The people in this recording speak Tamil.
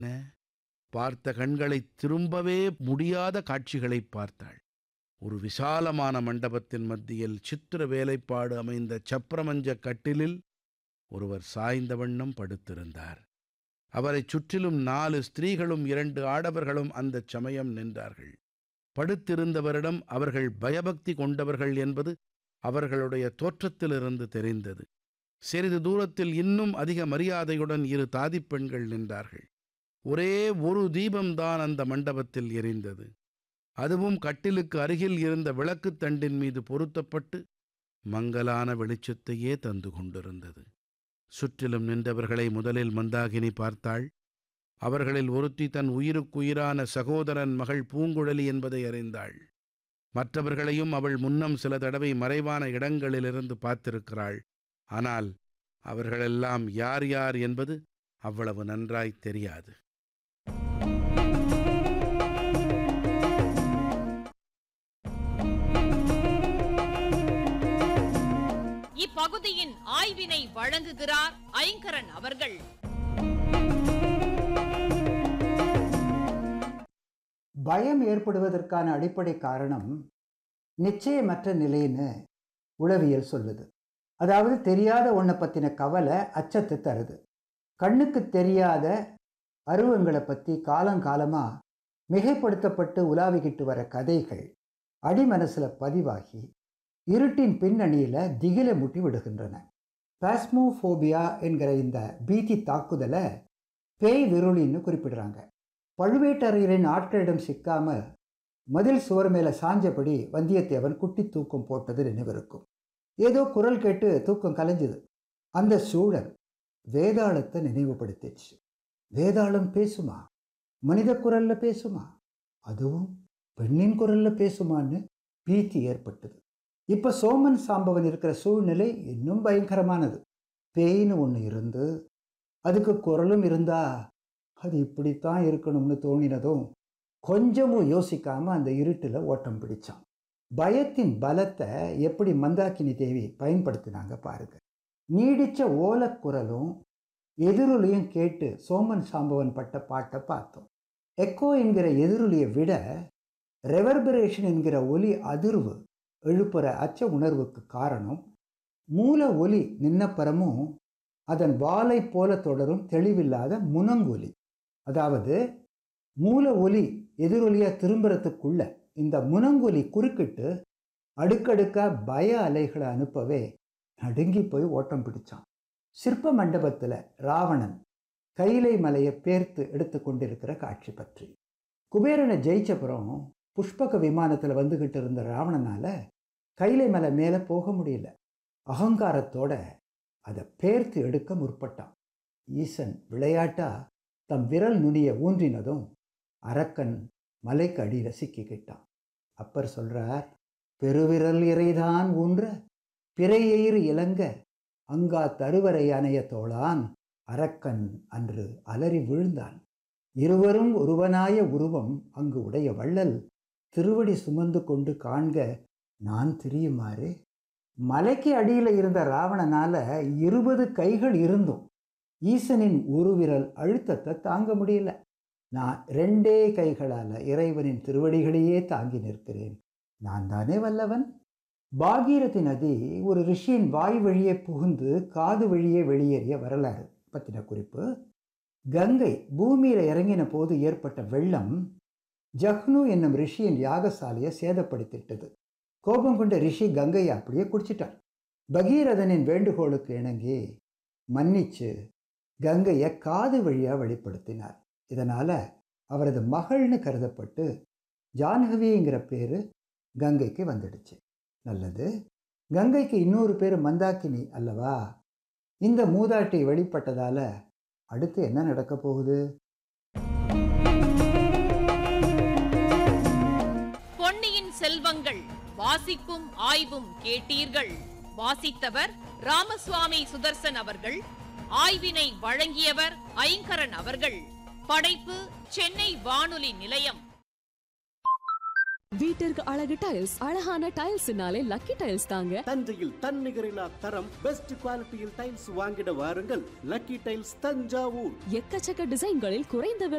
பார்த்த கண்களைத் திரும்பவே முடியாத காட்சிகளைப் பார்த்தாள் ஒரு விசாலமான மண்டபத்தின் மத்தியில் சித்திர வேலைப்பாடு அமைந்த சப்ரமஞ்ச கட்டிலில் ஒருவர் சாய்ந்த வண்ணம் படுத்திருந்தார் அவரைச் சுற்றிலும் நாலு ஸ்திரீகளும் இரண்டு ஆடவர்களும் அந்தச் சமயம் நின்றார்கள் படுத்திருந்தவரிடம் அவர்கள் பயபக்தி கொண்டவர்கள் என்பது அவர்களுடைய தோற்றத்திலிருந்து தெரிந்தது சிறிது தூரத்தில் இன்னும் அதிக மரியாதையுடன் இரு தாதிப் பெண்கள் நின்றார்கள் ஒரே ஒரு தீபம்தான் அந்த மண்டபத்தில் எரிந்தது அதுவும் கட்டிலுக்கு அருகில் இருந்த விளக்குத் தண்டின் மீது பொருத்தப்பட்டு மங்கலான வெளிச்சத்தையே தந்து கொண்டிருந்தது சுற்றிலும் நின்றவர்களை முதலில் மந்தாகினி பார்த்தாள் அவர்களில் ஒருத்தி தன் உயிருக்குயிரான சகோதரன் மகள் பூங்குழலி என்பதை அறிந்தாள் மற்றவர்களையும் அவள் முன்னம் சில தடவை மறைவான இடங்களிலிருந்து பார்த்திருக்கிறாள் ஆனால் அவர்களெல்லாம் யார் யார் என்பது அவ்வளவு நன்றாய் தெரியாது இப்பகுதியின் ஆய்வினை வழங்குகிறார் ஐங்கரன் அவர்கள் பயம் ஏற்படுவதற்கான அடிப்படை காரணம் நிச்சயமற்ற நிலைன்னு உளவியல் சொல்லுது அதாவது தெரியாத ஒன்றை பற்றின கவலை அச்சத்தை தருது கண்ணுக்கு தெரியாத அருவங்களை பற்றி காலங்காலமாக மிகைப்படுத்தப்பட்டு உலாவிக்கிட்டு வர கதைகள் அடிமனசில் பதிவாகி இருட்டின் பின்னணியில் திகிலை முட்டி விடுகின்றன பாஸ்மோஃபோபியா என்கிற இந்த பீதி தாக்குதலை பேய் விருளின்னு குறிப்பிடுறாங்க பழுவேட்டரையரின் ஆட்களிடம் சிக்காம மதில் சுவர் மேலே சாஞ்சபடி வந்தியத்தேவன் குட்டி தூக்கம் போட்டது நினைவிருக்கும் ஏதோ குரல் கேட்டு தூக்கம் கலைஞ்சுது அந்த சூழல் வேதாளத்தை நினைவுபடுத்திடுச்சு வேதாளம் பேசுமா மனித குரல்ல பேசுமா அதுவும் பெண்ணின் குரல்ல பேசுமான்னு பீத்தி ஏற்பட்டது இப்ப சோமன் சாம்பவன் இருக்கிற சூழ்நிலை இன்னும் பயங்கரமானது பேய்னு ஒன்று இருந்து அதுக்கு குரலும் இருந்தா அது இப்படித்தான் இருக்கணும்னு தோணினதும் கொஞ்சமும் யோசிக்காம அந்த இருட்டில் ஓட்டம் பிடிச்சான் பயத்தின் பலத்தை எப்படி மந்தாக்கினி தேவி பயன்படுத்தினாங்க பாருங்க நீடிச்ச ஓலக்குரலும் எதிரொலியும் கேட்டு சோமன் சாம்பவன் பட்ட பாட்டை பார்த்தோம் எக்கோ என்கிற எதிரொலியை விட ரெவர்பரேஷன் என்கிற ஒலி அதிர்வு எழுப்புற அச்ச உணர்வுக்கு காரணம் மூல ஒலி நின்னப்பறமும் அதன் வாலை போல தொடரும் தெளிவில்லாத முனங்கொலி அதாவது மூல ஒலி எதிரொலியா திரும்புறதுக்குள்ள இந்த முனங்கொலி குறுக்கிட்டு அடுக்கடுக்கா பய அலைகளை அனுப்பவே நடுங்கி போய் ஓட்டம் பிடிச்சான் சிற்ப மண்டபத்தில் ராவணன் கைலை மலையை பேர்த்து எடுத்து கொண்டிருக்கிற காட்சி பற்றி குபேரனை ஜெயிச்சப்புறம் புஷ்பக விமானத்தில் வந்துகிட்டு இருந்த ராவணனால கைலை மலை மேலே போக முடியல அகங்காரத்தோட அதை பேர்த்து எடுக்க முற்பட்டான் ஈசன் விளையாட்டா தம் விரல் நுனிய ஊன்றினதும் அரக்கன் மலைக்கு அடியில் சிக்கிக்கிட்டான் அப்பர் சொல்றார் பெருவிரல் இறைதான் ஊன்ற பிறையெயிறு இளங்க அங்கா தருவரை அணைய தோளான் அரக்கன் அன்று அலறி விழுந்தான் இருவரும் ஒருவனாய உருவம் அங்கு உடைய வள்ளல் திருவடி சுமந்து கொண்டு காண்க நான் திரியுமாறு மலைக்கு அடியில் இருந்த ராவணனால இருபது கைகள் இருந்தும் ஈசனின் ஒரு விரல் அழுத்தத்தை தாங்க முடியல நான் ரெண்டே கைகளால் இறைவனின் திருவடிகளையே தாங்கி நிற்கிறேன் நான் தானே வல்லவன் பாகீரதி நதி ஒரு ரிஷியின் வாய் வழியே புகுந்து காது வழியே வெளியேறிய வரலாறு பற்றின குறிப்பு கங்கை பூமியில் இறங்கின போது ஏற்பட்ட வெள்ளம் ஜஹ்னு என்னும் ரிஷியின் யாகசாலையை சேதப்படுத்திட்டது கோபம் கொண்ட ரிஷி கங்கையை அப்படியே குடிச்சிட்டார் பகீரதனின் வேண்டுகோளுக்கு இணங்கி மன்னிச்சு கங்கையை காது வழியாக வெளிப்படுத்தினார் இதனால் அவரது மகள்னு கருதப்பட்டு ஜான்ஹவிங்கிற பேர் கங்கைக்கு வந்துடுச்சு நல்லது கங்கைக்கு இன்னொரு பேர் மந்தாக்கினி அல்லவா இந்த மூதாட்டி வெளிப்பட்டதால் அடுத்து என்ன நடக்க போகுது பொன்னியின் செல்வங்கள் வாசிப்பும் ஆய்வும் கேட்டீர்கள் வாசித்தவர் ராமசுவாமி சுதர்சன் அவர்கள் ஆய்வினை வழங்கியவர் ஐங்கரன் அவர்கள் படைப்பு சென்னை வானொலி நிலையம் வீட்டிற்கு அழகு டைல்ஸ் அழகான டைல்ஸ்னாலே லக்கி டைல்ஸ் தாங்க தஞ்சையில் தன்னிகரில்லா தரம் பெஸ்ட் குவாலிட்டியில் டைல்ஸ் வாங்கிட வாருங்கள் லக்கி டைல்ஸ் தஞ்சாவூர் எக்கச்சக்க டிசைன்களில் குறைந்த விலை